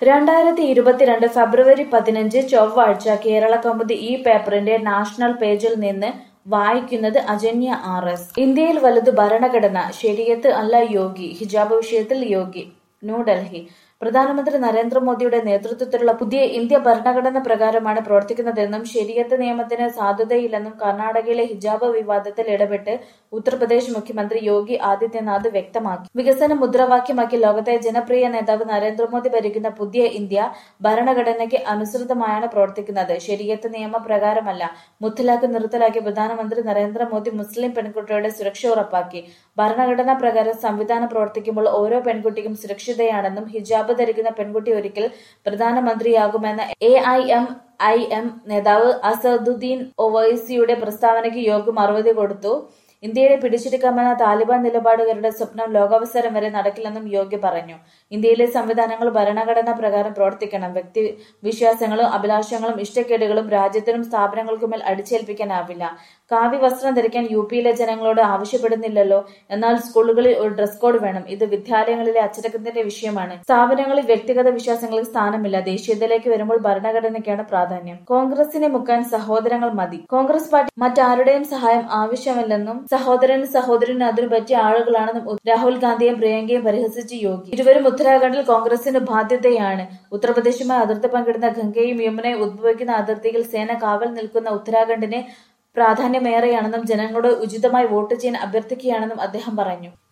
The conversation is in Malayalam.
രണ്ടായിരത്തി ഇരുപത്തിരണ്ട് ഫെബ്രുവരി പതിനഞ്ച് ചൊവ്വാഴ്ച കേരള കൗമുദി ഈ പേപ്പറിന്റെ നാഷണൽ പേജിൽ നിന്ന് വായിക്കുന്നത് അജന്യ ആർ എസ് ഇന്ത്യയിൽ വലുത് ഭരണഘടന ശരിയത്ത് അല്ല യോഗി ഹിജാബ് വിഷയത്തിൽ യോഗി ന്യൂഡൽഹി പ്രധാനമന്ത്രി നരേന്ദ്രമോദിയുടെ നേതൃത്വത്തിലുള്ള പുതിയ ഇന്ത്യ ഭരണഘടന പ്രകാരമാണ് പ്രവർത്തിക്കുന്നതെന്നും ശരിയത്ത് നിയമത്തിന് സാധുതയില്ലെന്നും കർണാടകയിലെ ഹിജാബ് വിവാദത്തിൽ ഇടപെട്ട് ഉത്തർപ്രദേശ് മുഖ്യമന്ത്രി യോഗി ആദിത്യനാഥ് വ്യക്തമാക്കി വികസനം മുദ്രാവാക്യമാക്കി ലോകത്തെ ജനപ്രിയ നേതാവ് നരേന്ദ്രമോദി ഭരിക്കുന്ന പുതിയ ഇന്ത്യ ഭരണഘടനയ്ക്ക് അനുസൃതമായാണ് പ്രവർത്തിക്കുന്നത് ശരിയത്ത് നിയമപ്രകാരമല്ല മുത്തലാഖ് നിർത്തലാക്കിയ പ്രധാനമന്ത്രി നരേന്ദ്രമോദി മുസ്ലിം പെൺകുട്ടിയുടെ സുരക്ഷ ഉറപ്പാക്കി ഭരണഘടനാ പ്രകാരം സംവിധാനം പ്രവർത്തിക്കുമ്പോൾ ഓരോ പെൺകുട്ടിക്കും സുരക്ഷിതയാണെന്നും ഹിജാബ് ധരിക്കുന്ന പെൺകുട്ടി ഒരിക്കൽ പ്രധാനമന്ത്രിയാകുമെന്ന A I M I M നേതാവ് അസദുദ്ദീൻ ഒവൈസിയുടെ പ്രസ്താവനയ്ക്ക് യോഗി മറുപടി കൊടുത്തു ഇന്ത്യയെ പിടിച്ചെടുക്കാമെന്ന താലിബാൻ നിലപാടുകാരുടെ സ്വപ്നം ലോകാവസരം വരെ നടക്കില്ലെന്നും യോഗി പറഞ്ഞു ഇന്ത്യയിലെ സംവിധാനങ്ങൾ ഭരണഘടനാ പ്രകാരം പ്രവർത്തിക്കണം വ്യക്തി വിശ്വാസങ്ങളും അഭിലാഷങ്ങളും ഇഷ്ടക്കേടുകളും രാജ്യത്തിനും സ്ഥാപനങ്ങൾക്കുമേൽ അടിച്ചേൽപ്പിക്കാനാവില്ല കാവി വസ്ത്രം ധരിക്കാൻ യു പിയിലെ ജനങ്ങളോട് ആവശ്യപ്പെടുന്നില്ലല്ലോ എന്നാൽ സ്കൂളുകളിൽ ഒരു ഡ്രസ് കോഡ് വേണം ഇത് വിദ്യാലയങ്ങളിലെ അച്ചടക്കത്തിന്റെ വിഷയമാണ് സ്ഥാപനങ്ങളിൽ വ്യക്തിഗത വിശ്വാസങ്ങൾക്ക് സ്ഥാനമില്ല ദേശീയതയിലേക്ക് വരുമ്പോൾ ഭരണഘടനയ്ക്കാണ് പ്രാധാന്യം കോൺഗ്രസിനെ മുക്കാൻ സഹോദരങ്ങൾ മതി കോൺഗ്രസ് പാർട്ടി മറ്റാരുടെയും സഹായം ആവശ്യമില്ലെന്നും സഹോദരനും സഹോദരനും അതിനു പറ്റിയ ആളുകളാണെന്നും രാഹുൽ ഗാന്ധിയും പ്രിയങ്കയും പരിഹസിച്ച് യോഗി ഇരുവരും ഉത്തരാഖണ്ഡിൽ കോൺഗ്രസിന് ബാധ്യതയാണ് ഉത്തർപ്രദേശുമായി അതിർത്തി പങ്കിടുന്ന ഗംഗയും യമുനയും ഉദ്ഭവിക്കുന്ന അതിർത്തിയിൽ സേന കാവൽ നിൽക്കുന്ന ഉത്തരാഖണ്ഡിന് പ്രാധാന്യമേറെയാണെന്നും ജനങ്ങളോട് ഉചിതമായി വോട്ട് ചെയ്യാൻ അഭ്യർത്ഥിക്കുകയാണെന്നും അദ്ദേഹം പറഞ്ഞു